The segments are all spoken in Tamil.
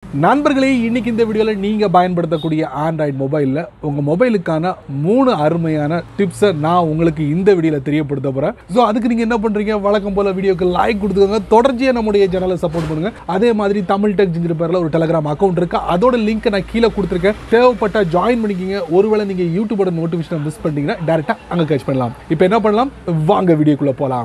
நண்பர்களே இன்னைக்கு இந்த வீடியோவில் நீங்கள் பயன்படுத்தக்கூடிய ஆண்ட்ராய்டு மொபைலில் உங்கள் மொபைலுக்கான மூணு அருமையான டிப்ஸை நான் உங்களுக்கு இந்த வீடியோவில் தெரியப்படுத்த போகிறேன் ஸோ அதுக்கு நீங்கள் என்ன பண்ணுறீங்க வழக்கம் போல் வீடியோக்கு லைக் கொடுத்துக்கோங்க தொடர்ச்சியாக நம்முடைய சேனலை சப்போர்ட் பண்ணுங்கள் அதே மாதிரி தமிழ் டெக் ஜிஞ்சர் பேரில் ஒரு டெலகிராம் அக்கௌண்ட் இருக்குது அதோட லிங்க்கை நான் கீழே கொடுத்துருக்கேன் தேவைப்பட்ட ஜாயின் பண்ணிக்கிங்க ஒருவேளை நீங்கள் யூடியூபோட நோட்டிஃபிகேஷன் மிஸ் பண்ணிட்டீங்கன்னா டேரெக்டாக அங்கே கேட்ச் பண்ணலாம் இப்போ என்ன பண்ணலாம் வாங்க வீடியோக்குள்ளே போகலாம்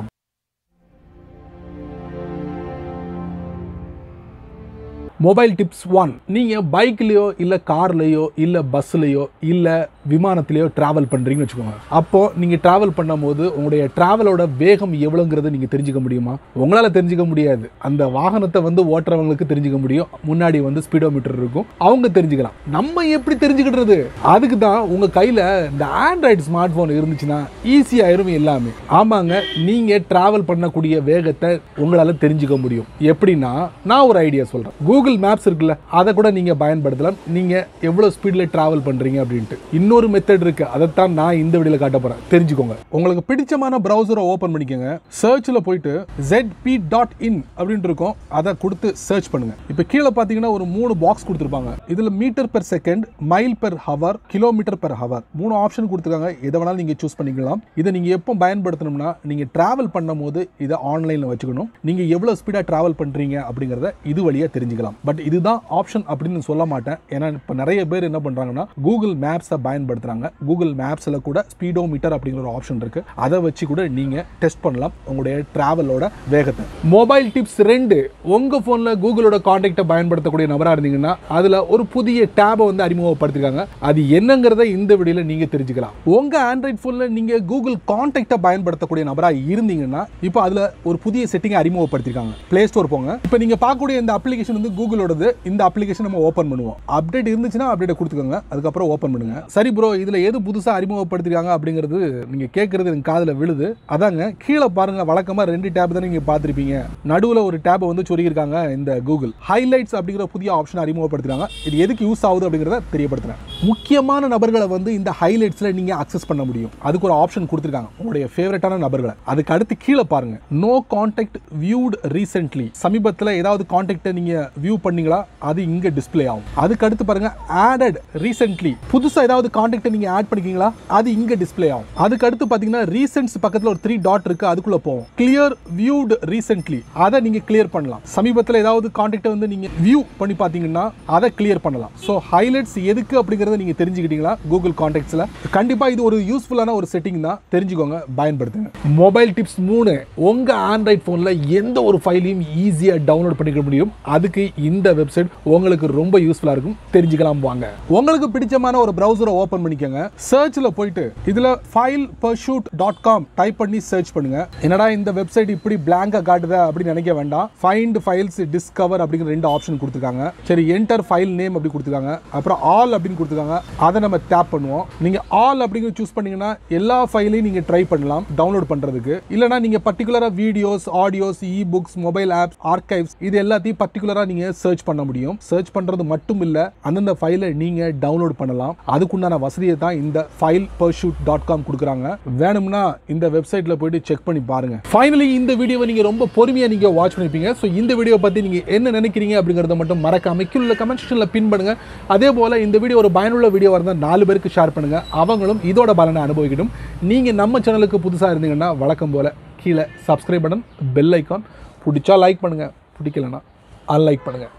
மொபைல் டிப்ஸ் ஒன் நீங்கள் பைக்லேயோ இல்லை கார்லேயோ இல்லை பஸ்ஸுலேயோ இல்லை விமானத்திலேயோ ட்ராவல் பண்ணுறீங்கன்னு வச்சுக்கோங்க அப்போது நீங்கள் ட்ராவல் பண்ணும்போது உங்களுடைய ட்ராவலோட வேகம் எவ்வளோங்கிறத நீங்கள் தெரிஞ்சுக்க முடியுமா உங்களால் தெரிஞ்சுக்க முடியாது அந்த வாகனத்தை வந்து ஓட்டுறவங்களுக்கு தெரிஞ்சுக்க முடியும் முன்னாடி வந்து ஸ்பீடோமீட்டர் இருக்கும் அவங்க தெரிஞ்சுக்கலாம் நம்ம எப்படி தெரிஞ்சுக்கிடுறது அதுக்கு தான் உங்கள் கையில் இந்த ஆண்ட்ராய்டு ஸ்மார்ட் ஃபோன் இருந்துச்சுன்னா ஈஸியாயிரும் எல்லாமே ஆமாங்க நீங்கள் ட்ராவல் பண்ணக்கூடிய வேகத்தை உங்களால் தெரிஞ்சுக்க முடியும் எப்படின்னா நான் ஒரு ஐடியா சொல்கிறேன் கூகுள் மேப்ஸ் இருக்குல்ல அதை கூட நீங்கள் பயன்படுத்தலாம் நீங்கள் எவ்வளோ ஸ்பீடில் ட்ராவல் பண்ணுறீங்க அப்படின்ட்டு இன்னொரு மெத்தட் இருக்குது அதைத்தான் நான் இந்த வீடியோவில் காட்ட போகிறேன் தெரிஞ்சுக்கோங்க உங்களுக்கு பிடிச்சமான ப்ரௌசரை ஓப்பன் பண்ணிக்கோங்க சர்ச்சில் போயிட்டு ZP டாட் இன் அப்படின்ட்டு இருக்கும் அதை கொடுத்து சர்ச் பண்ணுங்க இப்போ கீழே பார்த்தீங்கன்னா ஒரு மூணு பாக்ஸ் கொடுத்துருப்பாங்க இதில் metre per second mile per hour kilometre per hour மூணு ஆப்ஷன் கொடுத்துருக்காங்க எதை வேணாலும் நீங்கள் சூஸ் பண்ணிக்கலாம் இதை நீங்கள் எப்போ பயன்படுத்தணும்னா நீங்கள் ட்ராவல் பண்ணும்போது இதை ஆன்லைனில் வச்சுக்கணும் நீங்கள் எவ்வளோ ஸ்பீடாக ட்ராவல் பண்ணுறீங்க அப்படிங்கிறத இது வழியாக தெரிஞ்சுக்கலாம் பட் இதுதான் ஆப்ஷன் அப்படின்னு சொல்ல மாட்டேன் ஏன்னா இப்போ நிறைய பேர் என்ன பண்ணுறாங்கன்னா கூகுள் மேப்ஸை பயன்படுத்துகிறாங்க கூகுள் மேப்ஸில் கூட ஸ்பீடோ மீட்டர் அப்படிங்கிற ஒரு ஆப்ஷன் இருக்குது அதை வச்சு கூட நீங்கள் டெஸ்ட் பண்ணலாம் உங்களுடைய ட்ராவலோட வேகத்தை மொபைல் டிப்ஸ் ரெண்டு உங்கள் ஃபோனில் கூகுளோட காண்டாக்டை பயன்படுத்தக்கூடிய நபராக இருந்தீங்கன்னா அதில் ஒரு புதிய டேபை வந்து அறிமுகப்படுத்திருக்காங்க அது என்னங்கிறத இந்த வீடியோவில் நீங்கள் தெரிஞ்சுக்கலாம் உங்கள் ஆண்ட்ராய்ட் ஃபோனில் நீங்கள் கூகுள் காண்டாக்டை பயன்படுத்தக்கூடிய நபராக இருந்தீங்கன்னா இப்போ அதில் ஒரு புதிய செட்டிங்கை அறிமுகப்படுத்திருக்காங்க ப்ளே ஸ்டோர் போங்க இப்போ நீங்கள் பார்க்கக்கூடிய இந்த அப்ளிகேஷன் வந்து கூகுளோடது இந்த அப்ளிகேஷன் நம்ம ஓப்பன் பண்ணுவோம் அப்டேட் இருந்துச்சுன்னா அப்டேட் கொடுத்துக்கோங்க அதுக்கப்புறம் ஓப்பன் பண்ணுங்க சரி ப்ரோ இதில் எது புதுசாக அறிமுகப்படுத்திருக்காங்க அப்படிங்கிறது நீங்கள் கேட்குறது எனக்கு காதில் விழுது அதாங்க கீழே பாருங்க வழக்கமாக ரெண்டு டேப் தான் நீங்கள் பார்த்துருப்பீங்க நடுவில் ஒரு டேப்பை வந்து சொருகியிருக்காங்க இந்த கூகுள் ஹைலைட்ஸ் அப்படிங்கிற புதிய ஆப்ஷன் அறிமுகப்படுத்துறாங்க இது எதுக்கு யூஸ் ஆகுது அப்படிங்கிறத தெரியப்படுத்துறேன் முக்கியமான நபர்களை வந்து இந்த ஹைலைட்ஸில் நீங்கள் அக்சஸ் பண்ண முடியும் அதுக்கு ஒரு ஆப்ஷன் கொடுத்துருக்காங்க உங்களுடைய ஃபேவரட்டான நபர்களை அதுக்கு அடுத்து கீழே பாருங்க நோ கான்டாக்ட் வியூட் ரீசென்ட்லி சமீபத்தில் ஏதாவது கான்டாக்டை நீங்கள் வியூ பண்ணீங்களா அது இங்கே டிஸ்ப்ளே ஆகும் அதுக்கு அடுத்து பாருங்க ஆடட் ரீசென்ட்லி புதுசாக ஏதாவது கான்டாக்டை நீங்கள் ஆட் பண்ணிக்கிங்களா அது இங்கே டிஸ்ப்ளே ஆகும் அதுக்கு அடுத்து பார்த்தீங்கன்னா ரீசென்ட்ஸ் பக்கத்தில் ஒரு த்ரீ டாட் இருக்கு அதுக்குள்ள போகும் கிளியர் வியூட் ரீசென்ட்லி அதை நீங்கள் கிளியர் பண்ணலாம் சமீபத்தில் ஏதாவது கான்டாக்டை வந்து நீங்கள் வியூ பண்ணி பார்த்தீங்கன்னா அதை கிளியர் பண்ணலாம் ஸோ ஹைலைட்ஸ் எதுக்கு அப்படிங்கிறத நீங்கள் தெரிஞ்சுக்கிட்டீங்களா கூகுள் கான்டாக்ட்ஸில் கண்டிப்பாக இது ஒரு யூஸ்ஃபுல்லான ஒரு செட்டிங் தான் தெரிஞ்சுக்கோங்க பயன்படுத்துங்க மொபைல் டிப்ஸ் மூணு உங்கள் ஆண்ட்ராய்ட் ஃபோனில் எந்த ஒரு ஃபைலையும் ஈஸியாக டவுன்லோட் பண்ணிக்க முடியும் அதுக்கு இந்த வெப்சைட் உங்களுக்கு ரொம்ப யூஸ்ஃபுல்லாக இருக்கும் தெரிஞ்சுக்கலாம் வாங்க உங்களுக்கு பிடிச்சமான ஒரு ப்ரௌசரை ஓப்பன் பண்ணிக்கோங்க சர்ச்சில் போயிட்டு இதில் file pursuit dot com type பண்ணி சர்ச் பண்ணுங்க என்னடா இந்த வெப்சைட் இப்படி பிளாங்கா காட்டுதா அப்படின்னு நினைக்க வேண்டாம் ஃபைண்ட் ஃபைல்ஸ் டிஸ்கவர் அப்படிங்கிற ரெண்டு ஆப்ஷன் கொடுத்துருக்காங்க சரி என்டர் ஃபைல் நேம் அப்படி கொடுத்துருக்காங்க அப்புறம் ஆல் அப்படின்னு கொடுத்துருக்காங்க அதை நம்ம டேப் பண்ணுவோம் நீங்க ஆல் அப்படிங்கிற சூஸ் பண்ணீங்கன்னா எல்லா ஃபைலையும் நீங்க ட்ரை பண்ணலாம் டவுன்லோட் பண்றதுக்கு இல்லைனா நீங்க பர்டிகுலரா videos audios e books mobile apps archives இது எல்லாத்தையும் பர்டிகுலரா நீங்க சர்ச் பண்ண முடியும் சர்ச் பண்றது மட்டும் இல்ல அந்தந்த ஃபைலை நீங்க டவுன்லோட் பண்ணலாம் அதுக்குண்டான வசதியை தான் இந்த ஃபைல் பர்ஷூட் டாட் காம் கொடுக்குறாங்க வேணும்னா இந்த வெப்சைட்ல போயிட்டு செக் பண்ணி பாருங்க ஃபைனலி இந்த வீடியோவை நீங்க ரொம்ப பொறுமையா நீங்க வாட்ச் பண்ணிருப்பீங்க ஸோ இந்த வீடியோ பத்தி நீங்க என்ன நினைக்கிறீங்க அப்படிங்கறத மட்டும் மறக்காம கீழே கமெண்ட் செக்ஷன்ல பின் பண்ணுங்க அதே போல இந்த வீடியோ ஒரு பயனுள்ள வீடியோவாக இருந்தால் நாலு பேருக்கு ஷேர் பண்ணுங்க அவங்களும் இதோட பலனை அனுபவிக்கட்டும் நீங்க நம்ம சேனலுக்கு புதுசா இருந்தீங்கன்னா வழக்கம் போல கீழே சப்ஸ்கிரைப் பட்டன் பெல் ஐக்கான் பிடிச்சா லைக் பண்ணுங்க பிடிக்கலன்னா அன்லைக் பண்ணுங்க